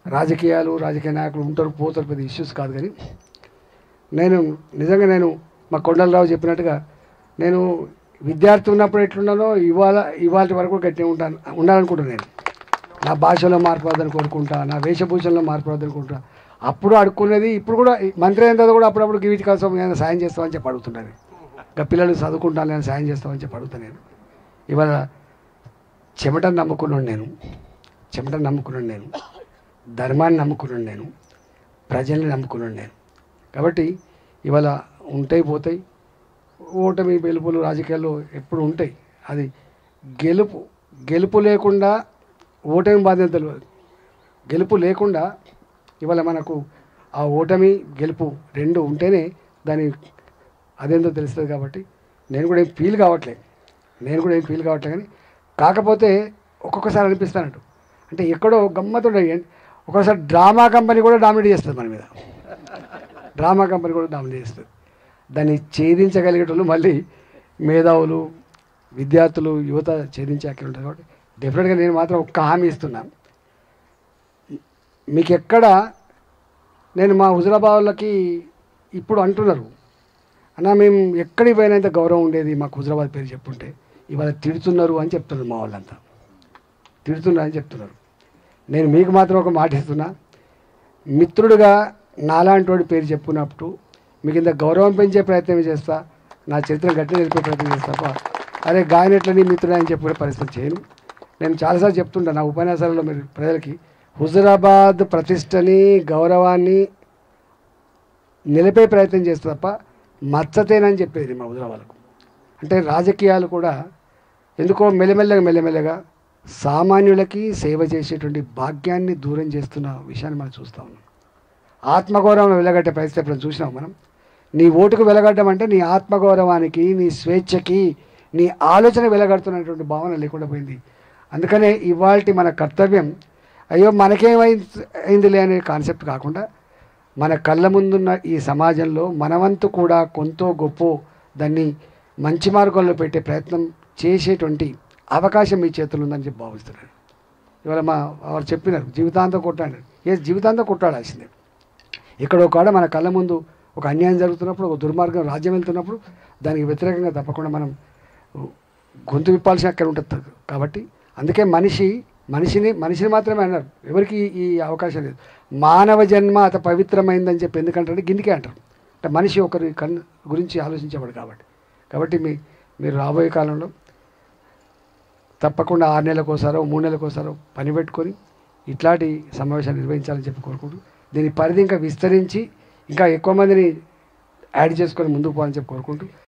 రాజకీయాలు రాజకీయ నాయకులు ఉంటారు పోతారు పెద్ద ఇష్యూస్ కాదు కానీ నేను నిజంగా నేను మా కొండలరావు చెప్పినట్టుగా నేను విద్యార్థి ఉన్నప్పుడు ఎట్లున్నానో ఇవాళ ఇవాళ వరకు గట్టిగా ఉంటాను ఉండాలనుకుంటున్నాను నేను నా భాషలో మార్పు వద్దని కోరుకుంటా నా వేషభూషణలో మార్పు వద్దని కోరుకుంటా అప్పుడు అడుక్కునేది ఇప్పుడు కూడా ఈ మంత్రి అయిన తర్వాత కూడా అప్పుడప్పుడు వీటి కోసం నేను సాయం చేస్తామని చెప్పి అడుగుతున్నాను ఇంకా పిల్లలు చదువుకుంటాను నేను సాయం చేస్తామని చెప్పి అడుగుతాను నేను ఇవాళ చెమటను నమ్ముకున్నాను నేను చెమటను నమ్ముకున్నాను నేను ధర్మాన్ని నమ్ముకున్నాను నేను ప్రజల్ని నమ్ముకున్నాను నేను కాబట్టి ఇవాళ ఉంటాయి పోతాయి ఓటమి గెలుపులు రాజకీయాల్లో ఎప్పుడు ఉంటాయి అది గెలుపు గెలుపు లేకుండా ఓటమి బాధ్యత తెలియదు గెలుపు లేకుండా ఇవాళ మనకు ఆ ఓటమి గెలుపు రెండు ఉంటేనే దాని అదేందో తెలుస్తుంది కాబట్టి నేను కూడా ఏం ఫీల్ కావట్లేదు నేను కూడా ఏం ఫీల్ కావట్లేదు కానీ కాకపోతే ఒక్కొక్కసారి అనిపిస్తానంటు అంటే ఎక్కడో గమ్మతుండే ఒక్కొక్కసారి డ్రామా కంపెనీ కూడా డామినేట్ చేస్తుంది మన మీద డ్రామా కంపెనీ కూడా డామినేట్ చేస్తుంది దాన్ని ఛేదించగలిగేటోళ్ళు మళ్ళీ మేధావులు విద్యార్థులు యువత ఛేదించే అక్కడ ఉంటుంది కాబట్టి డెఫినెట్గా నేను మాత్రం ఒక్క హామీ ఇస్తున్నాను మీకు ఎక్కడ నేను మా హుజరాబాద్లకి ఇప్పుడు అంటున్నారు అన్న మేము ఎక్కడికి పోయినంత గౌరవం ఉండేది మాకు హుజరాబాద్ పేరు చెప్పుంటే ఇవాళ తిడుతున్నారు అని చెప్తున్నారు మా వాళ్ళంతా తిడుతున్నారు అని చెప్తున్నారు నేను మీకు మాత్రం ఒక మాట ఇస్తున్నా మిత్రుడుగా నాలాంటి వాడి పేరు చెప్పుకున్నప్పుడు మీకు ఇంత గౌరవం పెంచే ప్రయత్నం చేస్తా నా చరిత్ర గట్టి తెలిపే ప్రయత్నం చేస్తా తప్ప అరే గాయనట్ల నీ మిత్రుడు అని చెప్పే పరిస్థితి చేయను నేను చాలాసార్లు చెప్తుంటా నా ఉపన్యాసాలలో మీరు ప్రజలకి హుజరాబాద్ ప్రతిష్టని గౌరవాన్ని నిలిపే ప్రయత్నం చేస్తా తప్ప మచ్చతేనని చెప్పేది మా హుజరాబాద్కు అంటే రాజకీయాలు కూడా ఎందుకో మెల్లమెల్లగా మెల్లమెల్లగా సామాన్యులకి సేవ చేసేటువంటి భాగ్యాన్ని దూరం చేస్తున్న విషయాన్ని మనం చూస్తూ ఉన్నాం ఆత్మగౌరవం వెలగట్టే పరిస్థితి ఎప్పుడు చూసినాం మనం నీ ఓటుకు వెలగడ్డం అంటే నీ ఆత్మగౌరవానికి నీ స్వేచ్ఛకి నీ ఆలోచన వెలగడుతున్నటువంటి భావన లేకుండా పోయింది అందుకనే ఇవాళ మన కర్తవ్యం అయ్యో మనకేమైంది అయిందిలే అనే కాన్సెప్ట్ కాకుండా మన కళ్ళ ముందున్న ఈ సమాజంలో మనవంతు కూడా కొంతో గొప్ప దాన్ని మంచి మార్గంలో పెట్టే ప్రయత్నం చేసేటువంటి అవకాశం మీ చేతుల్లో ఉందని చెప్పి భావిస్తున్నాను ఇవాళ మా వారు చెప్పినారు జీవితాంతం కొట్టాడు ఏ జీవితాంతం కొట్టాడాల్సిందే ఇక్కడ ఒక కాడ మన కళ్ళ ముందు ఒక అన్యాయం జరుగుతున్నప్పుడు ఒక దుర్మార్గం రాజ్యం వెళ్తున్నప్పుడు దానికి వ్యతిరేకంగా తప్పకుండా మనం గొంతు విప్పాల్సిన అక్కడ ఉంటుంది కాబట్టి అందుకే మనిషి మనిషిని మనిషిని మాత్రమే అన్నారు ఎవరికి ఈ అవకాశం లేదు మానవ జన్మ అత పవిత్రమైందని చెప్పి ఎందుకంటారు గిన్నికే అంటారు అంటే మనిషి ఒకరి కన్ను గురించి ఆలోచించేవాడు కాబట్టి కాబట్టి మీ మీరు రాబోయే కాలంలో తప్పకుండా ఆరు నెలలకోసారో మూడు నెలలకోసారో పని పెట్టుకొని ఇట్లాంటి సమావేశాలు నిర్వహించాలని చెప్పి కోరుకుంటూ దీని పరిధి ఇంకా విస్తరించి ఇంకా ఎక్కువ మందిని యాడ్ చేసుకొని ముందుకు పోవాలని చెప్పి కోరుకుంటూ